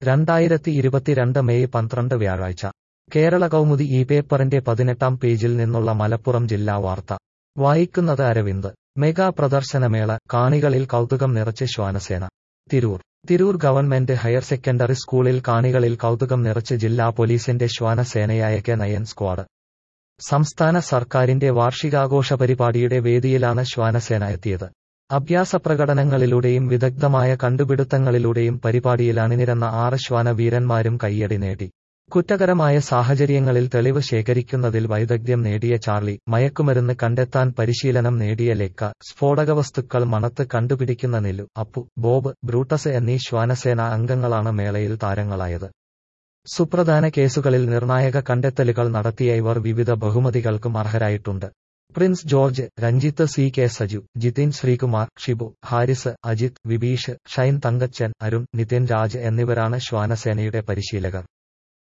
രണ്ടായിരത്തി ഇരുപത്തിരണ്ട് മെയ് പന്ത്രണ്ട് വ്യാഴാഴ്ച കേരള കൗമുദി ഈ പേപ്പറിന്റെ പതിനെട്ടാം പേജിൽ നിന്നുള്ള മലപ്പുറം ജില്ലാ വാർത്ത വായിക്കുന്നത് അരവിന്ദ് മെഗാ പ്രദർശനമേള കാണികളിൽ കൗതുകം നിറച്ച് ശ്വാനസേന Tirur Tirur government higher secondary സ്കൂളിൽ കാണികളിൽ കൗതുകം നിറച്ച് ജില്ലാ പോലീസിന്റെ ശ്വാനസേനയായ കെ നയൻ സ്ക്വാഡ് സംസ്ഥാന സർക്കാരിന്റെ വാർഷികാഘോഷ പരിപാടിയുടെ വേദിയിലാണ് ശ്വാനസേന എത്തിയത് അഭ്യാസ പ്രകടനങ്ങളിലൂടെയും വിദഗ്ധമായ കണ്ടുപിടുത്തങ്ങളിലൂടെയും പരിപാടിയിൽ അണിനിരന്ന ആറ് ശ്വാന വീരന്മാരും കയ്യടി നേടി കുറ്റകരമായ സാഹചര്യങ്ങളിൽ തെളിവ് ശേഖരിക്കുന്നതിൽ വൈദഗ്ധ്യം നേടിയ ചാർലി മയക്കുമരുന്ന് കണ്ടെത്താൻ പരിശീലനം നേടിയ ലെക്ക സ്ഫോടകവസ്തുക്കൾ മണത്ത് കണ്ടുപിടിക്കുന്ന നിലു അപ്പു ബോബ് ബ്രൂട്ടസ് എന്നീ ശ്വാനസേന അംഗങ്ങളാണ് മേളയിൽ താരങ്ങളായത് സുപ്രധാന കേസുകളിൽ നിർണായക കണ്ടെത്തലുകൾ നടത്തിയ ഇവർ വിവിധ ബഹുമതികൾക്കും അർഹരായിട്ടുണ്ട് Prince George Ranjith C K Saju Jithin Sreekumar Shibu Haris Ajith Vibeesh Shine Thankachan Arun Nithin Raj എന്നിവരാണ് ശ്വാനസേനയുടെ പരിശീലകർ